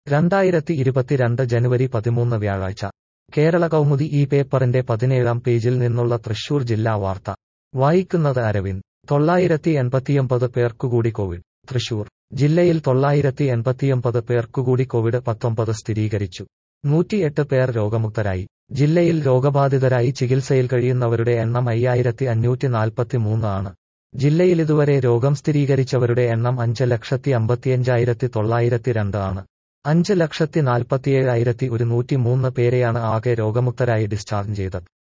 രണ്ടായിരത്തി ഇരുപത്തിരണ്ട് ജനുവരി പതിമൂന്ന് വ്യാഴാഴ്ച കേരള കൗമുദി ഈ പേപ്പറിന്റെ പതിനേഴാം പേജിൽ നിന്നുള്ള തൃശൂർ ജില്ലാ വാർത്ത വായിക്കുന്നത് അരവിന്ദ് തൊള്ളായിരത്തി എൺപത്തിയൊമ്പത് പേർക്കുകൂടി കോവിഡ് തൃശൂർ ജില്ലയിൽ തൊള്ളായിരത്തി എൺപത്തിയൊമ്പത് പേർക്കുകൂടി കോവിഡ് പത്തൊമ്പത് സ്ഥിരീകരിച്ചു നൂറ്റിയെട്ട് പേർ രോഗമുക്തരായി ജില്ലയിൽ രോഗബാധിതരായി ചികിത്സയിൽ കഴിയുന്നവരുടെ എണ്ണം അയ്യായിരത്തി അഞ്ഞൂറ്റി നാൽപ്പത്തിമൂന്ന് ആണ് ജില്ലയിൽ ഇതുവരെ രോഗം സ്ഥിരീകരിച്ചവരുടെ എണ്ണം അഞ്ച് ലക്ഷത്തി അമ്പത്തിയഞ്ചായിരത്തി തൊള്ളായിരത്തി രണ്ട് ആണ് അഞ്ച് ലക്ഷത്തി നാൽപ്പത്തിയേഴായിരത്തി ഒരുന്നൂറ്റി മൂന്ന് പേരെയാണ് ആകെ രോഗമുക്തരായി ഡിസ്ചാർജ് ചെയ്തത്